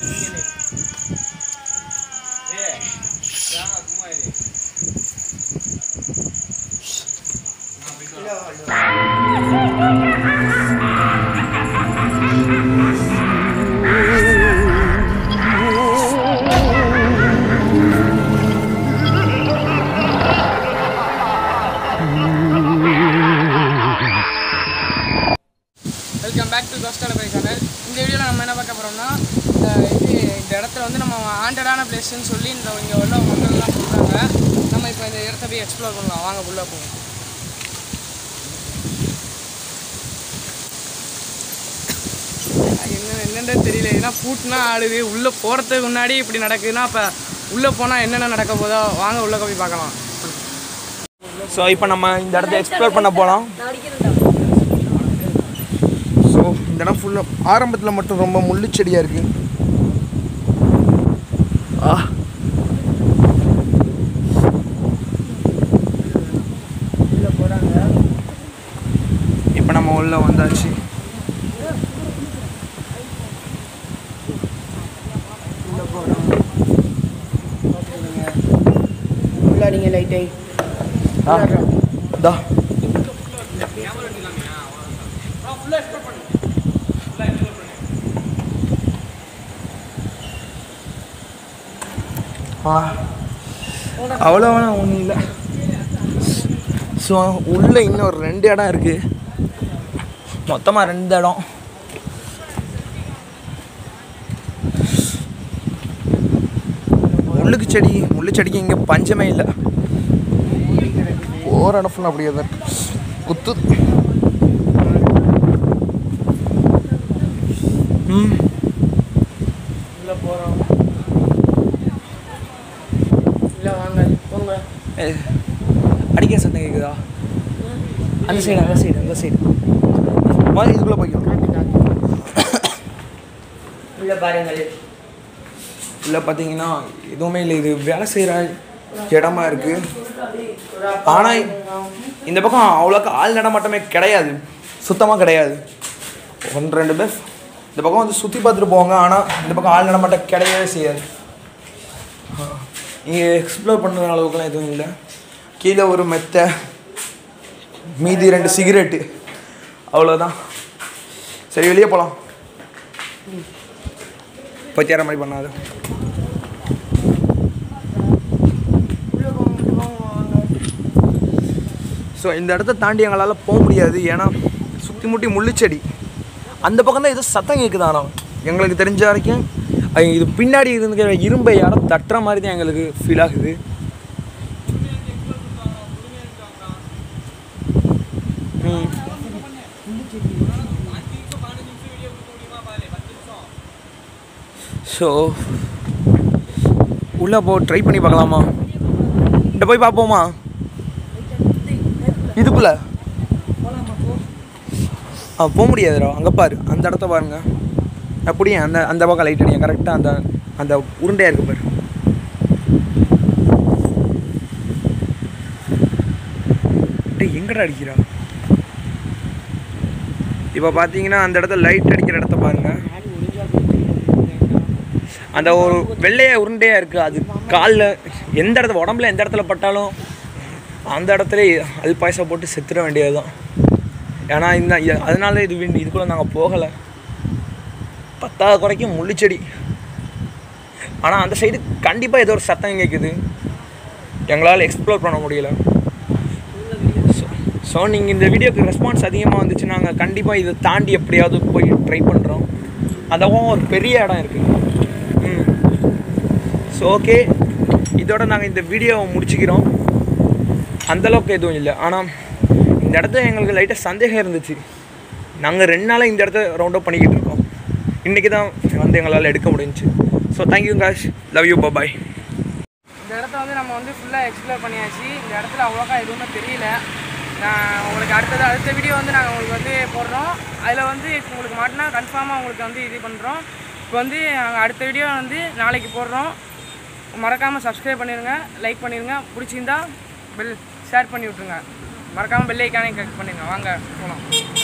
welcome back to கோஸ்டால பை channel இந்த வீடியோவில் நம்ம என்ன பார்க்க போகிறோம்னா இந்த இது இந்த இடத்துல வந்து நம்ம ஆண்டடான பிளேஸ்ன்னு சொல்லி இந்த இங்கே உள்ள மக்கள்லாம் சொல்கிறாங்க நம்ம இப்போ இந்த இடத்த போய் எக்ஸ்ப்ளோர் பண்ணலாம் வாங்க உள்ளே போவோம் என்ன என்னென்னு தெரியல ஏன்னா பூட்டுனா ஆடுது உள்ளே போகிறதுக்கு முன்னாடி இப்படி நடக்குதுன்னா அப்போ உள்ளே போனால் என்னென்ன நடக்க போதோ வாங்க உள்ளே போய் பார்க்கலாம் ஸோ இப்போ நம்ம இந்த இடத்த எக்ஸ்ப்ளோர் பண்ண போகலாம் ஸோ இந்த இடம் ஃபுல்லாக ஆரம்பத்தில் மட்டும் ரொம்ப முள்ளு செடியாக இருக்கு ஆ இப்போ நம்ம உள்ள வந்தாச்சு உள்ளாடிங்க லைட்டை ஆ தா ஆ அவ்வளோவா ஒன்றும் இல்லை ஸோ உள்ளே இன்னும் ஒரு ரெண்டு இடம் இருக்குது மொத்தமாக ரெண்டு இடம் முள்ளுக்கு செடி முள்ளு செடிக்கு இங்கே பஞ்சமே இல்லை போகிற இடம் ஃபுல்லாக அப்படியே தான் இருக்கு குத்து ம் உள்ளே போகிறோம் இல்லை வாங்க போங்க ஏ, அடிக்கிற சத்தம் கேட்குதா அந்த சைடு அந்த சைடு அந்த சைடு மாதிரி இதுக்குள்ளே போய்க்கலாம் உள்ள பாருங்கள் இல்லை பார்த்தீங்கன்னா எதுவுமே இல்லை இது வேலை செய்கிற இடமா இருக்குது ஆனால் இந்த பக்கம் அவ்வளோக்கா ஆள் நடமாட்டமே கிடையாது சுத்தமாக கிடையாது ஒன்று ரெண்டு பேர் இந்த பக்கம் வந்து சுற்றி பார்த்துட்டு போவாங்க ஆனால் இந்த பக்கம் ஆள் நடமாட்டம் கிடையவே செய்யாது இங்கே எக்ஸ்ப்ளோர் பண்ணுற அளவுக்குலாம் எதுவும் இல்லை கீழே ஒரு மெத்தை மீதி ரெண்டு சிகரெட்டு அவ்வளோதான் சரி வெளியே போகலாம் பத்தியார மாதிரி பண்ணாது ஸோ இந்த இடத்த தாண்டி எங்களால் போக முடியாது ஏன்னா சுற்றி முட்டி முள்ளுச்செடி அந்த பக்கம் தான் ஏதோ சத்தம் கேட்குது ஆனால் எங்களுக்கு தெரிஞ்ச வரைக்கும் அது இது பின்னாடி இருக்கிற இரும்பை யாரோ தட்டுற மாதிரி தான் எங்களுக்கு ஃபீல் ஆகுது ம் ஸோ உள்ளே போ ட்ரை பண்ணி பார்க்கலாமா இந்த போய் பார்ப்போமா இதுக்குள்ள ஆ போக முடியாதுடா அங்கே பாரு அந்த இடத்த பாருங்க அப்படியே அந்த அந்த பக்கம் லைட் அடிங்க கரெக்டாக அந்த அந்த உருண்டையாக இருக்கு பாரு டேய் எங்கடா அடிக்கிறா இப்போ பார்த்தீங்கன்னா அந்த இடத்துல லைட் அடிக்கிற இடத்த பாருங்க அந்த ஒரு வெள்ளைய உருண்டையாக இருக்குது அது காலில் எந்த இடத்துல உடம்புல எந்த இடத்துல பட்டாலும் அந்த இடத்துல அல் பாயசம் போட்டு செத்துட வேண்டியது தான் ஏன்னா இந்த இ- அதனால இது வீண்டு இதுக்குள்ளே நாங்கள் போகலை பத்தாவது குறைக்கும் முள்ளுச்செடி ஆனால் அந்த சைடு கண்டிப்பாக ஏதோ ஒரு சத்தம் கேட்குது எங்களால் எக்ஸ்ப்ளோர் பண்ண முடியல ஸோ நீங்கள் இந்த வீடியோக்கு ரெஸ்பான்ஸ் அதிகமாக வந்துச்சு நாங்கள் கண்டிப்பாக இதை தாண்டி எப்படியாவது போய் ட்ரை பண்ணுறோம் அதவும் ஒரு பெரிய இடம் இருக்குது ம் ஸோ ஓகே இதோட நாங்கள் இந்த வீடியோவை முடிச்சுக்கிறோம் அந்தளவுக்கு எதுவும் இல்லை ஆனால் இந்த இடத்துல எங்களுக்கு லைட்டாக சந்தேகம் இருந்துச்சு நாங்கள் ரெண்டு நாளாக இந்த இடத்த ரவுண்ட் அப் பண்ணிக்கிட்டு இருக்கோம் இன்றைக்கி தான் வந்து எங்களால் எடுக்க முடிஞ்சுச்சு ஸோ தேங்க்யூ காஷ் லவ் யூ பாய் இந்த இடத்த வந்து நம்ம வந்து ஃபுல்லாக எக்ஸ்ப்ளோர் பண்ணியாச்சு இந்த இடத்துல அவ்வளோக்கா எதுவுமே தெரியல நான் உங்களுக்கு அடுத்தது அடுத்த வீடியோ வந்து நாங்கள் உங்களுக்கு வந்து போடுறோம் அதில் வந்து இப்ப உங்களுக்கு மாட்டினா கன்ஃபார்மாக உங்களுக்கு வந்து இது பண்ணுறோம் இப்போ வந்து நாங்கள் அடுத்த வீடியோ வந்து நாளைக்கு போடுறோம் மறக்காமல் சப்ஸ்கிரைப் பண்ணிடுங்க லைக் பண்ணிடுங்க பிடிச்சிருந்தா பெல் ஷேர் பண்ணி விட்ருங்க மறக்காமல் பெல் ஐக்கானே கிளிக் பண்ணிடுங்க வாங்க போகலாம்